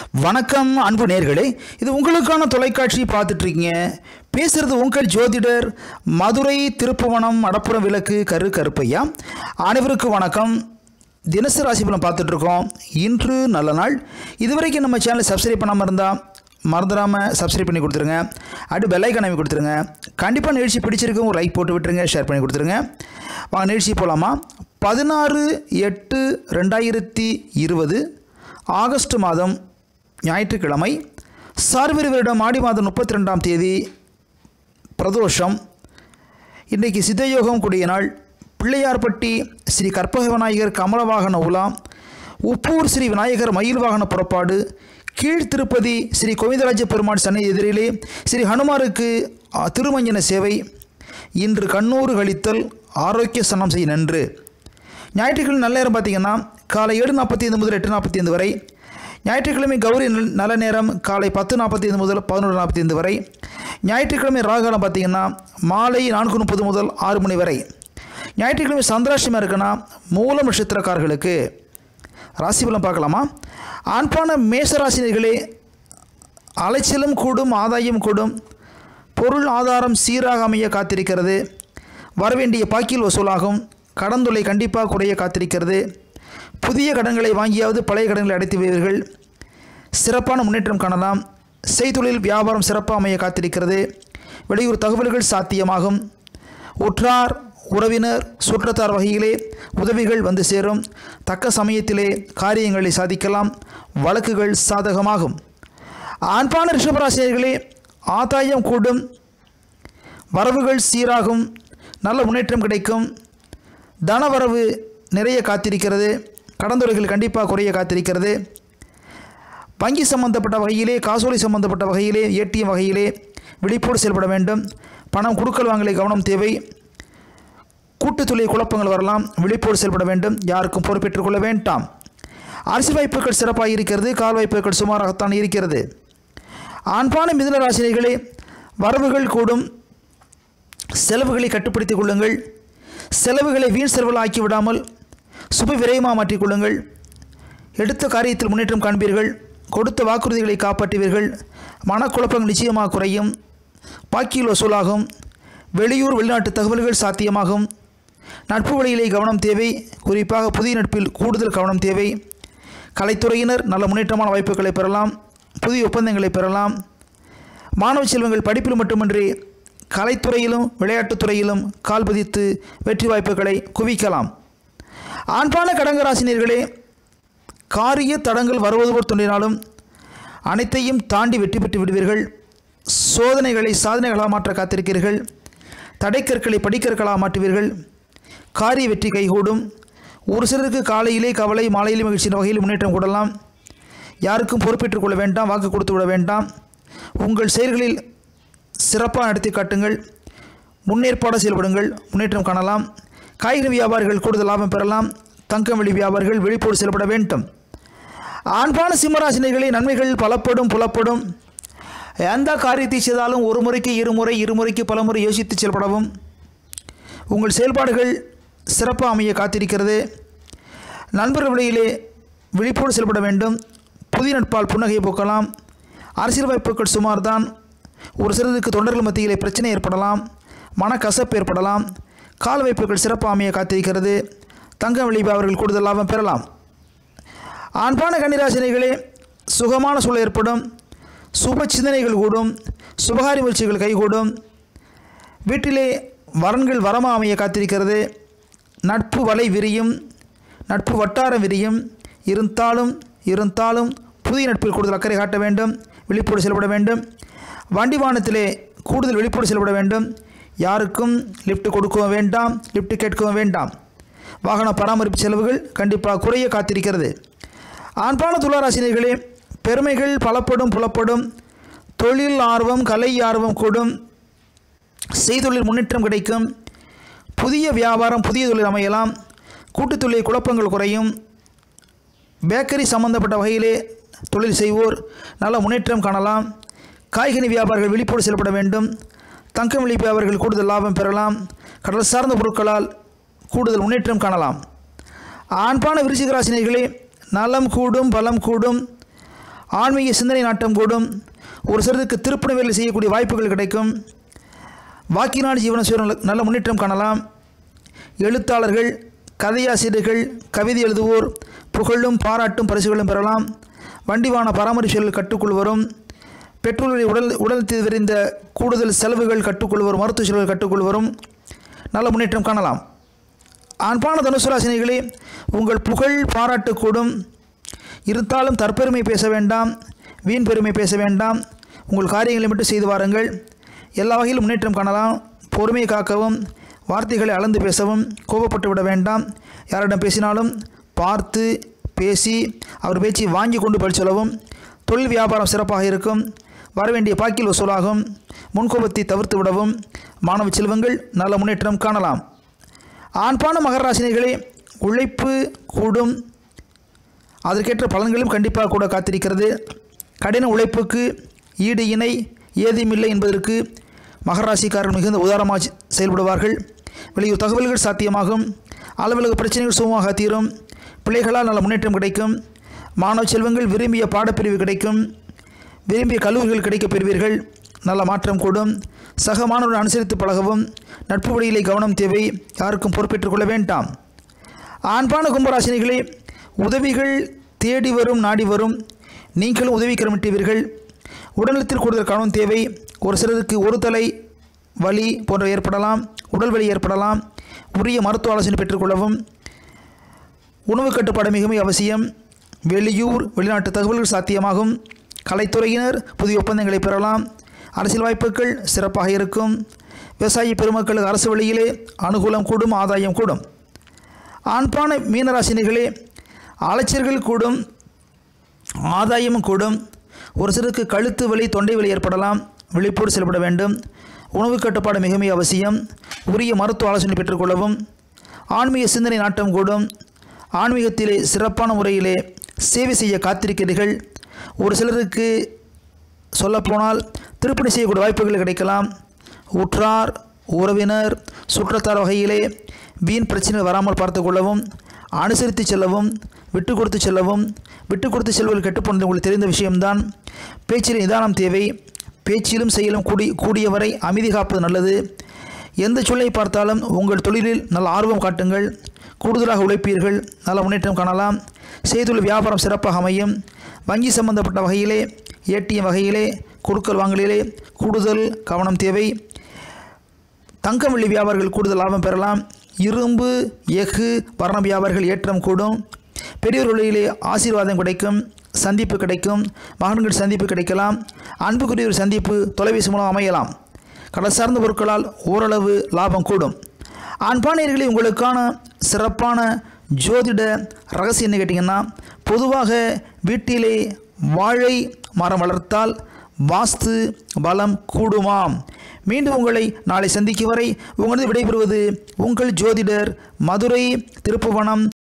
வணக்கம் அன்பு நேர்களே இது உங்களுக்கான தொலைக்காட்சி பார்த்துட்டு இருக்கீங்க பேசுறது உங்கள் ஜோதிடர் மதுரை திருப்புவனம் மடப்புறம் விளக்கு கரு கருப்பையா அனைவருக்கும் வணக்கம் தினசரி ராசி பலன் பார்த்துட்டு இருக்கோம் இன்று நல்ல நாள் இதுவரைக்கும் நம்ம சேனலை சப்ஸ்கிரைப் பண்ணாமல் இருந்தால் மறந்துடாமல் சப்ஸ்கிரைப் பண்ணி கொடுத்துருங்க அடுத்து பெல்லைக்கான அமைக்க கொடுத்துருங்க கண்டிப்பாக நிகழ்ச்சி பிடிச்சிருக்கும் ஒரு லைக் போட்டு விட்டுருங்க ஷேர் பண்ணி கொடுத்துருங்க வாங்க நிகழ்ச்சி போகலாமா பதினாறு எட்டு ரெண்டாயிரத்தி இருபது ஆகஸ்ட் மாதம் ஞாயிற்றுக்கிழமை சார்வரி வருடம் ஆடி மாதம் முப்பத்தி ரெண்டாம் தேதி பிரதோஷம் இன்றைக்கு சித்தயோகம் கூடிய நாள் பிள்ளையார்பட்டி ஸ்ரீ கற்பக விநாயகர் கமலவாகன உலா உப்பூர் ஸ்ரீ விநாயகர் மயில் வாகன புறப்பாடு கீழ் திருப்பதி ஸ்ரீ கோவிந்தராஜ பெருமாள் சன்னதி எதிரிலே ஸ்ரீ ஹனுமாருக்கு அ, திருமஞ்சன சேவை இன்று கண்ணூறு கழித்தல் ஆரோக்கிய சனம் செய் நன்று ஞாயிற்றுக்கிழமை நல்ல நேரம் பார்த்தீங்கன்னா காலை ஏழு நாற்பத்தி ஐந்து முதல் எட்டு நாற்பத்தி ஐந்து வரை ஞாயிற்றுக்கிழமை கௌரி நல்- நல்ல நேரம் காலை பத்து நாற்பத்தி ஐந்து முதல் பதினொன்று நாற்பத்தி ஐந்து வரை ஞாயிற்றுக்கிழமை ராகாலம் பார்த்தீங்கன்னா மாலை நான்கு முப்பது முதல் ஆறு மணி வரை ஞாயிற்றுக்கிழமை சந்திராஷ்டமம் இருக்குன்னா மூல நட்சத்திரக்காரர்களுக்கு ராசி பலன் பார்க்கலாமா ஆண்பான மேசராசினியர்களே அலைச்சலும் கூடும் ஆதாயம் கூடும் பொருள் ஆதாரம் சீராக அமைய காத்திருக்கிறது வரவேண்டிய பாக்கில் வசூலாகும் கடன் தொல்லை கண்டிப்பாக குறைய காத்திருக்கிறது புதிய கடன்களை வாங்கியாவது பழைய கடன்களை அடைத்து வருவீர்கள் சிறப்பான முன்னேற்றம் காணலாம் செய்தொழில் வியாபாரம் சிறப்பாக அமைய காத்திருக்கிறது வெளியூர் தகவல்கள் சாத்தியமாகும் உற்றார் உறவினர் சுற்றத்தார் வகையிலே உதவிகள் வந்து சேரும் தக்க சமயத்திலே காரியங்களை சாதிக்கலாம் வழக்குகள் சாதகமாகும் ஆண்பான ரிஷபராசிரியர்களே ஆதாயம் கூடும் வரவுகள் சீராகும் நல்ல முன்னேற்றம் கிடைக்கும் தனவரவு நிறைய காத்திருக்கிறது கடந்துரைகள் கண்டிப்பாக குறைய காத்திருக்கிறது வங்கி சம்பந்தப்பட்ட வகையிலே காசோலை சம்பந்தப்பட்ட வகையிலே ஏடிஎம் வகையிலே விழிப்போடு செயல்பட வேண்டும் பணம் கொடுக்கல் வாங்கலை கவனம் தேவை கூட்டுத்துளை குழப்பங்கள் வரலாம் விழிப்போடு செயல்பட வேண்டும் யாருக்கும் பொறுப்பேற்றுக் கொள்ள வேண்டாம் அரசு வாய்ப்புகள் சிறப்பாக இருக்கிறது கால் வாய்ப்புகள் சுமாராகத்தான் இருக்கிறது ஆண்பான மிதுன ராசினிகளே வரவுகள் கூடும் செலவுகளை கட்டுப்படுத்திக் கொள்ளுங்கள் செலவுகளை வீண் செலவில் ஆக்கி விடாமல் சுப விரயமாக மாற்றிக் கொள்ளுங்கள் எடுத்த காரியத்தில் முன்னேற்றம் காண்பீர்கள் கொடுத்த வாக்குறுதிகளை காப்பாற்றுவீர்கள் மனக்குழப்பங்கள் நிச்சயமாக குறையும் பாக்கியில் வசூலாகும் வெளியூர் வெளிநாட்டு தகவல்கள் சாத்தியமாகும் நட்பு வழியிலே கவனம் தேவை குறிப்பாக புதிய நட்பில் கூடுதல் கவனம் தேவை கலைத்துறையினர் நல்ல முன்னேற்றமான வாய்ப்புகளை பெறலாம் புதிய ஒப்பந்தங்களை பெறலாம் மாணவ செல்வங்கள் படிப்பில் மட்டுமின்றி கலைத்துறையிலும் விளையாட்டுத் துறையிலும் கால் பதித்து வெற்றி வாய்ப்புகளை குவிக்கலாம் ஆண்பான கடங்கராசினியர்களே காரிய தடங்கள் வருவது போல் தோன்றினாலும் அனைத்தையும் தாண்டி வெற்றி பெற்று விடுவீர்கள் சோதனைகளை சாதனைகளாக மாற்ற காத்திருக்கிறீர்கள் தடைக்கற்களை படிக்கற்களாக மாற்றுவீர்கள் காரிய வெற்றி கைகூடும் ஒரு சிலருக்கு காலையிலே கவலை மாலையிலே மகிழ்ச்சியின் வகையில் முன்னேற்றம் கூடலாம் யாருக்கும் பொறுப்பேற்றுக் கொள்ள வேண்டாம் வாக்கு கொடுத்து விட வேண்டாம் உங்கள் செயல்களில் சிறப்பாக நடத்தி காட்டுங்கள் முன்னேற்பாடு செயல்படுங்கள் முன்னேற்றம் காணலாம் காய்கறி வியாபாரிகள் கூடுதல் லாபம் பெறலாம் தங்கம் வெளி வியாபாரிகள் விழிப்போடு செயல்பட வேண்டும் ஆண்பான சிம்மராசினிகளே நன்மைகள் பலப்படும் புலப்படும் எந்த காரியத்தை செய்தாலும் ஒரு முறைக்கு இருமுறை இருமுறைக்கு பலமுறை யோசித்து செயல்படவும் உங்கள் செயல்பாடுகள் சிறப்பாக அமைய காத்திருக்கிறது நண்பர்கள் வழியிலே விழிப்போடு செயல்பட வேண்டும் புதிய நட்பால் புன்னகையை போக்கலாம் அரசியல் வாய்ப்புகள் சுமார் தான் ஒரு சிலருக்கு தொண்டர்கள் மத்தியிலே பிரச்சனை ஏற்படலாம் மனக்கசப்பு ஏற்படலாம் கால் வாய்ப்புகள் சிறப்பாக அமைய காத்திருக்கிறது தங்கம் வெளி அவர்கள் கூடுதல் லாபம் பெறலாம் ஆண்பான கன்னிராசினிகளே சுகமான சூழல் ஏற்படும் சுப சிந்தனைகள் கூடும் சுபகாரி முயற்சிகள் கைகூடும் வீட்டிலே வரன்கள் வரமா அமைய காத்திருக்கிறது நட்பு வலை விரியும் நட்பு வட்டாரம் விரியும் இருந்தாலும் இருந்தாலும் புதிய நட்பில் கூடுதல் அக்கறை காட்ட வேண்டும் விழிப்போடு செயல்பட வேண்டும் வண்டி வாகனத்திலே கூடுதல் விழிப்போடு செயல்பட வேண்டும் யாருக்கும் லிஃப்ட் கொடுக்கவும் வேண்டாம் லிஃப்ட் கேட்கவும் வேண்டாம் வாகன பராமரிப்பு செலவுகள் கண்டிப்பாக குறைய காத்திருக்கிறது ஆண்பான துளாராசினியர்களே பெருமைகள் பலப்படும் புலப்படும் தொழில் ஆர்வம் கலை ஆர்வம் கூடும் செய்தொழில் முன்னேற்றம் கிடைக்கும் புதிய வியாபாரம் புதிய தொழில் அமையலாம் கூட்டுத் தொழில் குழப்பங்கள் குறையும் பேக்கரி சம்பந்தப்பட்ட வகையிலே தொழில் செய்வோர் நல்ல முன்னேற்றம் காணலாம் காய்கனி வியாபாரிகள் விழிப்போடு செயல்பட வேண்டும் தங்கம் வெளி வியாபாரிகள் கூடுதல் லாபம் பெறலாம் கடல் சார்ந்த பொருட்களால் கூடுதல் முன்னேற்றம் காணலாம் ஆண்பான விருச்சிகராசினியர்களே நலம் கூடும் பலம் கூடும் ஆன்மீக சிந்தனை நாட்டம் கூடும் ஒரு சிலருக்கு திருப்பணி வேலை செய்யக்கூடிய வாய்ப்புகள் கிடைக்கும் வாக்கினால் ஜீவன சுய நல்ல முன்னேற்றம் காணலாம் எழுத்தாளர்கள் கதையாசிரியர்கள் கவிதை எழுதுவோர் புகழும் பாராட்டும் பரிசுகளும் பெறலாம் வண்டிவான பராமரிப்புகள் கட்டுக்குள் வரும் பெட்ரோலிய உடல் உடல் விரிந்த கூடுதல் செலவுகள் கட்டுக்குள் வரும் மருத்துவ செலவுகள் கட்டுக்குள் வரும் நல்ல முன்னேற்றம் காணலாம் ஆண்பான தனுசுராசினிகளே உங்கள் புகழ் பாராட்டு கூடும் இருந்தாலும் தற்பெருமை பேச வேண்டாம் வீண் பெருமை பேச வேண்டாம் உங்கள் காரியங்களை மட்டும் செய்து வாருங்கள் எல்லா வகையிலும் முன்னேற்றம் காணலாம் பொறுமையை காக்கவும் வார்த்தைகளை அளந்து பேசவும் கோபப்பட்டு விட வேண்டாம் யாரிடம் பேசினாலும் பார்த்து பேசி அவர் பேச்சு வாங்கி கொண்டு படி சொல்லவும் தொழில் வியாபாரம் சிறப்பாக இருக்கும் வரவேண்டிய பாக்கில் வசூலாகும் முன்கோபத்தை தவிர்த்து விடவும் மாணவ செல்வங்கள் நல்ல முன்னேற்றம் காணலாம் ஆண்பான மகராசினிகளே உழைப்பு கூடும் அதற்கேற்ற பலன்களும் கண்டிப்பாக கூட காத்திருக்கிறது கடின உழைப்புக்கு ஈடு இணை ஏதுமில்லை என்பதற்கு மகராசிக்காரர்கள் மிகுந்த உதாரணமாக செயல்படுவார்கள் வெளியூர் தகவல்கள் சாத்தியமாகும் அலுவலக பிரச்சனைகள் சுமமாக தீரும் பிள்ளைகளால் நல்ல முன்னேற்றம் கிடைக்கும் மாணவ செல்வங்கள் விரும்பிய பாடப்பிரிவு கிடைக்கும் விரும்பிய கல்லூரிகள் கிடைக்கப் பெறுவீர்கள் நல்ல மாற்றம் கூடும் சக மாணவர்கள் அனுசரித்து பழகவும் நட்பு வழியிலே கவனம் தேவை யாருக்கும் பொறுப்பேற்றுக் கொள்ள வேண்டாம் ஆண்பான கும்பராசினிகளே உதவிகள் தேடி வரும் நாடி வரும் நீங்களும் உதவி கிரமிட்டுவீர்கள் உடல்நலத்தில் கூடுதல் கவனம் தேவை ஒரு சிலருக்கு ஒரு தலை வலி போன்ற ஏற்படலாம் உடல் வலி ஏற்படலாம் உரிய மருத்துவ ஆலோசனை பெற்றுக்கொள்ளவும் உணவு கட்டுப்பாடு மிகவும் அவசியம் வெளியூர் வெளிநாட்டு தகவல்கள் சாத்தியமாகும் கலைத்துறையினர் புதிய ஒப்பந்தங்களை பெறலாம் அரசியல் வாய்ப்புகள் சிறப்பாக இருக்கும் விவசாய பெருமக்களுக்கு அரசு வழியிலே அனுகூலம் கூடும் ஆதாயம் கூடும் ஆண்பான மீனராசினிகளே அலைச்சல்கள் கூடும் ஆதாயமும் கூடும் ஒரு சிலருக்கு கழுத்து வலி தொண்டை வலி ஏற்படலாம் விழிப்போடு செயல்பட வேண்டும் உணவு கட்டுப்பாடு மிகவும் அவசியம் உரிய மருத்துவ ஆலோசனை பெற்றுக்கொள்ளவும் ஆன்மீக சிந்தனை நாட்டம் கூடும் ஆன்மீகத்திலே சிறப்பான முறையிலே சேவை செய்ய காத்திருக்கிறீர்கள் ஒரு சிலருக்கு சொல்லப்போனால் திருப்பணி செய்யக்கூடிய வாய்ப்புகள் கிடைக்கலாம் உற்றார் உறவினர் சுற்றத்தார் வகையிலே வீண் பிரச்சனை வராமல் பார்த்து கொள்ளவும் அனுசரித்து செல்லவும் விட்டு கொடுத்து செல்லவும் விட்டு கொடுத்து செல்வதில் கெட்டுப்போனது உங்களுக்கு தெரிந்த விஷயம்தான் பேச்சில் நிதானம் தேவை பேச்சிலும் செயலும் கூடி கூடியவரை அமைதி காப்பது நல்லது எந்த சொல்லை பார்த்தாலும் உங்கள் தொழிலில் நல்ல ஆர்வம் காட்டுங்கள் கூடுதலாக உழைப்பீர்கள் நல்ல முன்னேற்றம் காணலாம் செய்துள்ள வியாபாரம் சிறப்பாக அமையும் வங்கி சம்பந்தப்பட்ட வகையிலே ஏடிஎம் வகையிலே கொடுக்கல் வாங்கலிலே கூடுதல் கவனம் தேவை தங்கம் வெள்ளி வியாபாரிகள் கூடுதல் லாபம் பெறலாம் இரும்பு எஃகு வர்ண வியாபாரிகள் ஏற்றம் கூடும் பெரியோர் வழியிலே ஆசீர்வாதம் கிடைக்கும் சந்திப்பு கிடைக்கும் மகன்கள் சந்திப்பு கிடைக்கலாம் அன்புக்குரிய ஒரு சந்திப்பு தொலைபேசி மூலம் அமையலாம் கடல் சார்ந்த பொருட்களால் ஓரளவு லாபம் கூடும் ஆண்பானியர்களே உங்களுக்கான சிறப்பான ஜோதிட ரகசியம் என்ன கேட்டிங்கன்னா பொதுவாக வீட்டிலே வாழை மரம் வளர்த்தால் வாஸ்து பலம் கூடுமாம் மீண்டும் உங்களை நாளை சந்திக்கும் வரை உங்களது விடைபெறுவது உங்கள் ஜோதிடர் மதுரை திருப்புவனம்